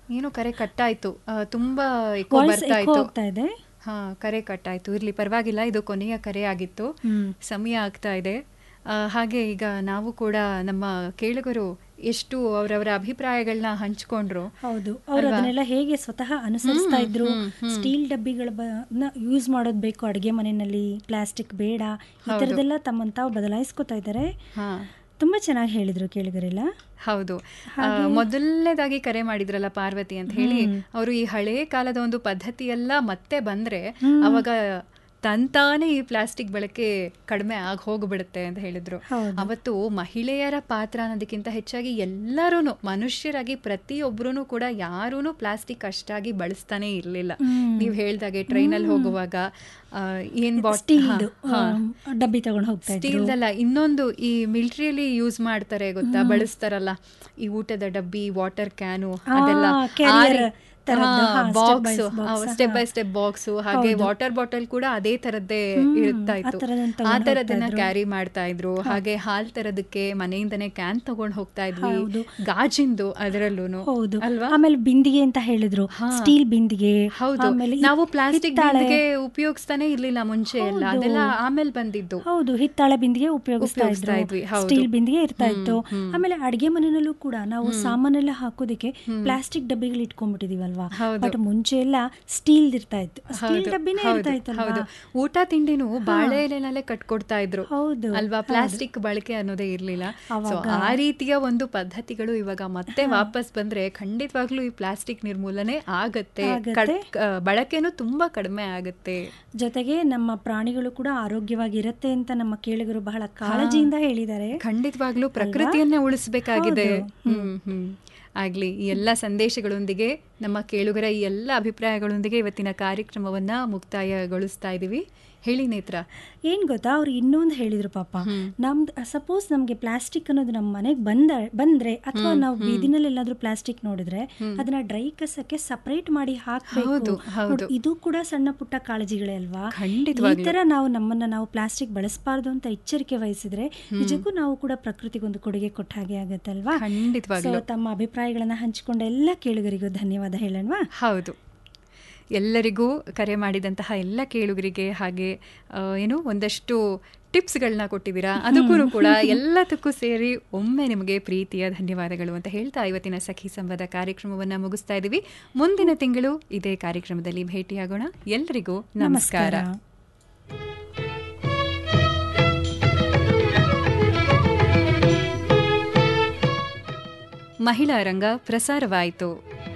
ಏನೋ ಕರೆ ಕಟ್ಟಾಯ್ತು ಆ, ತುಂಬಾ ಎಕೋ ವಾಯ್ಸ್ ಬರ್ತಾ ಎಕೋ ಇತ್ತು ಆಗ್ತಾ ಇದೆ ಹಾ ಕರೆ ಕಟ್ಟಾಯ್ತು ಇರ್ಲಿ ಪರವಾಗಿಲ್ಲ ಇದು ಕೊನೆಯ ಕರೆ ಆಗಿತ್ತು ಹ್ಮ್. ಸಮಯ ಆಗ್ತಾ ಇದೆ ಆ, ಹಾಗೆ ಈಗ ನಾವು ಕೂಡ ನಮ್ಮ ಕೇಳುಗರು ಎಷ್ಟು ಅವರವರ ಅಭಿಪ್ರಾಯಗಳನ್ನ ಹಂಚ್ಕೊಂಡ್ರು ಹೌದು ಅವ್ರು ಅಲ್ವಾ? ಅದನ್ನೆಲ್ಲ ಹೇಗೆ ಸ್ವತಃ ಅನುಸರಿಸ್ತಾ ಹ್ಮ್, ಇದ್ರು ಹ್ಮ್, ಹ್ಮ್. ಸ್ಟೀಲ್ ಡಬ್ಬಿಗಳ ಯೂಸ್ ಮಾಡೋದು ಬೇಕು ಅಡುಗೆ ಮನೆಯಲ್ಲಿ ಪ್ಲಾಸ್ಟಿಕ್ ಬೇಡ ಈ ಹೌದು. ಥರದ್ದೆಲ್ಲ ತಮ್ಮನ್ನು ತಾವು ಬದಲಾಯಿಸ್ಕೊತಾ ಇದ್ದಾರೆ ಹಾ ತುಂಬಾ ಚೆನ್ನಾಗಿ ಹೇಳಿದ್ರು ಕೇಳಿಗರೆಲ್ಲ ಹೌದು ಆ, ಹಾಗೆ- ಮೊದಲನೇದಾಗಿ ಕರೆ ಮಾಡಿದ್ರಲ್ಲ ಪಾರ್ವತಿ ಅಂತ ಹೇಳಿ ಹ್ಮ್. ಅವರು ಈ ಹಳೆ ಕಾಲದ ಒಂದು ಪದ್ಧತಿ ಎಲ್ಲ ಮತ್ತೆ ಬಂದ್ರೆ ಹ್ಮ್. ಅವಾಗ ತಂತಾನೆ ಈ ಪ್ಲಾಸ್ಟಿಕ್ ಬಳಕೆ ಕಡಿಮೆ ಆಗಿ ಹೋಗ್ಬಿಡುತ್ತೆ ಅಂತ ಹೇಳಿದ್ರು ಹೌದು. ಅವತ್ತು ಮಹಿಳೆಯರ ಪಾತ್ರ ಅನ್ನೋದಕ್ಕಿಂತ ಹೆಚ್ಚಾಗಿ ಎಲ್ಲರೂ ಮನುಷ್ಯರಾಗಿ ಪ್ರತಿಯೊಬ್ಬರೂ ಕೂಡ ಯಾರೂ ಪ್ಲಾಸ್ಟಿಕ್ ಅಷ್ಟಾಗಿ ಬಳಸ್ತಾನೆ ಇರಲಿಲ್ಲ ಹ್ಮ್. ನೀವು ಹೇಳ್ದಾಗೆ ಟ್ರೈನಲ್ಲಿ ಹೋಗುವಾಗ ಆ, ಏನ್ ಬಾಟ್ ಸ್ಟೀಲ್ದು ಡಬ್ಬಿ ತಗೊಂಡು ಹೋಗ್ತಾ ಇದ್ರು ಸ್ಟೀಲ್ದಲ್ಲ ಇನ್ನೊಂದು ಈ ಮಿಲಿಟರಿಯಲ್ಲಿ ಯೂಸ್ ಮಾಡ್ತಾರೆ ಗೊತ್ತಾ ಬಳಸ್ತಾರಲ್ಲ ಈ ಊಟದ ಡಬ್ಬಿ ವಾಟರ್ ಕ್ಯಾನು ಆ, ಅದೆಲ್ಲ carrier ತರದ್ದು, ಹಾ, step by box box, step by ಹಾ. ಸ್ಟೆಪ್ ಬಾಕ್ಸ್ ಹಾಗೆ ಹೌದು. ವಾಟರ್ ಬಾಟಲ್ ಕೂಡ ಅದೇ ತರದ್ದೇ ಹ್ಮ್, ಇರ್ತಾ ಆ ಇತ್ತು ಥರದನ್ನ ಆ ತಗೊಂಡ್ ತರದನ್ನ ಹೋಗ್ತಾ ಇದ್ರು. ಕ್ಯಾರಿ ಮಾಡ್ತಾ ಇದ್ರು ಹಾಗೆ ಹಾಲ್ ತರದಕ್ಕೆ ಮನೆಯಿಂದನೇ ಕ್ಯಾನ್ ತಗೊಂಡ್ ಹೋಗ್ತಾ ಇದ್ವಿ ಹೌದು. ಗಾಜಿಂದು ಅದರಲ್ಲೂ ಹೌದು ಅಲ್ವಾ ಆಮೇಲೆ ಬಿಂದಿಗೆ ಅಂತ ಹೇಳಿದ್ರು ಹಾ. ಸ್ಟೀಲ್ ಬಿಂದಿಗೆ ಹೌದು ಆಮೇಲೆ ಈ ನಾವು ಪ್ಲಾಸ್ಟಿಕ್ ಹಿತ್ತಾಳೆ- ಬಿಂದಿಗೆ ಉಪಯೋಗಿಸ್ತಾನೆ ಇರ್ಲಿಲ್ಲ ಮುಂಚೆ ಎಲ್ಲ ಹೌದು. ಅದೆಲ್ಲ ಆಮೇಲೆ ಬಂದಿದ್ದು ಹೌದು ಹಿತ್ತಾಳೆ ಬಿಂದಿಗೆ ಉಪಯೋಗಿಸ್ತಾ ಉಪಯೋಗಿಸ್ತಾ ಇದ್ರು ಇದ್ವಿ, ಹೌದು. ಸ್ಟೀಲ್ ಬಿಂದಿಗೆ ಇರ್ತಾ ಹ್ಮ್, ಇತ್ತು ಹ್ಮ್. ಆಮೇಲೆ ಅಡಿಗೆ ಮನೆಯಲ್ಲೂ ಕೂಡ ನಾವು ಸಾಮಾನೆಲ್ಲ ಹಾಕೋದಕ್ಕೆ ಪ್ಲಾಸ್ಟಿಕ್ ಡಬ್ಬಿಗಳು ಇಟ್ಕೊಂಡ್ಬಿಟ್ಟಿದೀವಲ್ವಾ ಹೌದು. ಬಟ್ ಮುಂಚೆ ಎಲ್ಲ ಸ್ಟೀಲ್ ಇರ್ತಾ ಇತ್ತು ಸ್ಟೀಲ್ ಹೌದು, ಡಬ್ಬಿನೇ ಹೌದು, ಇರ್ತಾ ಇತ್ತಲ್ವಾ ಹೌದು ಊಟ ತಿಂಡಿನೂ ಬಾಳೆ ಎಲೆನಲ್ಲೇ ಕಟ್ಕೊಡ್ತಾ ಇದ್ರು ಹೌದು, ಅಲ್ವಾ ಹೌದು. ಪ್ಲಾಸ್ಟಿಕ್ ಬಳಕೆ ಅನ್ನೋದೇ ಇರ್ಲಿಲ್ಲ ಸೊ ಅವಾಗ- ಆ ರೀತಿಯ ಒಂದು ಪದ್ಧತಿಗಳು ಇವಾಗ ಮತ್ತೆ ವಾಪಸ್ ಬಂದ್ರೆ ಖಂಡಿತವಾಗ್ಲೂ ಈ ಪ್ಲಾಸ್ಟಿಕ್ ನಿರ್ಮೂಲನೆ ಆಗತ್ತೆ ಆಗತ್ತೆ. ಕಡ್- ಆ, ಬಳಕೆನೂ ತುಂಬಾ ಕಡಿಮೆ ಆಗತ್ತೆ ಜೊತೆಗೆ ನಮ್ಮ ಪ್ರಾಣಿಗಳು ಕೂಡ ಆರೋಗ್ಯವಾಗಿರತ್ತೆ ಅಂತ ನಮ್ಮ ಕೇಳಿಗರು ಬಹಳ ಕಾಳಜಿಯಿಂದ ಹೇಳಿದ್ದಾರೆ ಖಂಡಿತವಾಗ್ಲೂ ಪ್ರಕೃತಿಯನ್ನೇ ಉಳಿಸಬೇಕಾಗಿದೆ ಹೌದು. ಹ್ಮ್ ಹ್ಮ್ ಆಗ್ಲಿ ಈ ಎಲ್ಲ ಸಂದೇಶಗಳೊಂದಿಗೆ ನಮ್ಮ ಕೇಳುಗರ ಈ ಎಲ್ಲ ಅಭಿಪ್ರಾಯಗಳೊಂದಿಗೆ ಇವತ್ತಿನ ಕಾರ್ಯಕ್ರಮವನ್ನ ಮುಕ್ತಾಯಗೊಳಿಸ್ತಾ ಇದೀವಿ ಹೇಳಿ ನೇತ್ರ ಏನ್ ಗೊತ್ತಾ ಅವ್ರು ಇನ್ನೊಂದು ಹೇಳಿದ್ರು ಪಾಪ ನಮ್ದು ಸಪೋಸ್ ನಮ್ಗೆ ಪ್ಲಾಸ್ಟಿಕ್ ಅನ್ನೋದು ನಮ್ಮ ಮನೆಗೆ ಬಂದ ಬಂದ್ರೆ ಅಥವಾ ನಾವು ಬೀದಿನಲ್ಲಿ ಎಲ್ಲಾದ್ರೂ ಪ್ಲಾಸ್ಟಿಕ್ ನೋಡಿದ್ರೆ ಅದನ್ನ ಡ್ರೈ ಕಸಕ್ಕೆ ಸಪರೇಟ್ ಮಾಡಿ ಹಾಕ್ಬೇಕು ಹೌದು, ಹೌದು. ನೋಡು, ಇದು ಕೂಡ ಸಣ್ಣ ಪುಟ್ಟ ಕಾಳಜಿಗಳೇ ಅಲ್ವಾ ಈ ಖಂಡಿತವಾಗ್ಲೂ. ತರ ನಾವು ನಮ್ಮನ್ನ ನಾವು ಪ್ಲಾಸ್ಟಿಕ್ ಬಳಸಬಾರ್ದು ಅಂತ ಎಚ್ಚರಿಕೆ ವಹಿಸಿದ್ರೆ ನಿಜಕ್ಕೂ ನಾವು ಕೂಡ ಪ್ರಕೃತಿಗೊಂದು ಕೊಡುಗೆ ಕೊಟ್ಟ ಹಾಗೆ ಆಗತ್ತಲ್ವಾ ಖಂಡಿತವಾಗ್ಲೂ. So, ತಮ್ಮ ಅಭಿಪ್ರಾಯಗಳನ್ನ ಹಂಚಿಕೊಂಡ ಎಲ್ಲ ಕೇಳುಗರಿಗೂ ಧನ್ಯವಾದ ಹೇಳೋಣವಾ ಹೌದು ಎಲ್ಲರಿಗೂ ಕರೆ ಮಾಡಿದಂತಹ ಎಲ್ಲ ಕೇಳುಗರಿಗೆ ಹಾಗೆ ಆ, ಏನು ಒಂದಷ್ಟು ಟಿಪ್ಸ್ಗಳನ್ನ ಕೊಟ್ಟಿದ್ದೀರಾ ಅದಕ್ಕೂ ಕೂಡ ಎಲ್ಲದಕ್ಕೂ ಸೇರಿ ಒಮ್ಮೆ ನಿಮಗೆ ಪ್ರೀತಿಯ ಧನ್ಯವಾದಗಳು ಅಂತ ಹೇಳ್ತಾ ಇವತ್ತಿನ ಸಖಿ ಸಂವಾದ ಕಾರ್ಯಕ್ರಮವನ್ನ ಮುಗಿಸ್ತಾ ಇದ್ದೀವಿ ಮುಂದಿನ ತಿಂಗಳು ಇದೇ ಕಾರ್ಯಕ್ರಮದಲ್ಲಿ ಭೇಟಿಯಾಗೋಣ ಎಲ್ಲರಿಗೂ ನಮಸ್ಕಾರ ಮಹಿಳಾ ರಂಗ ಪ್ರಸಾರವಾಯಿತು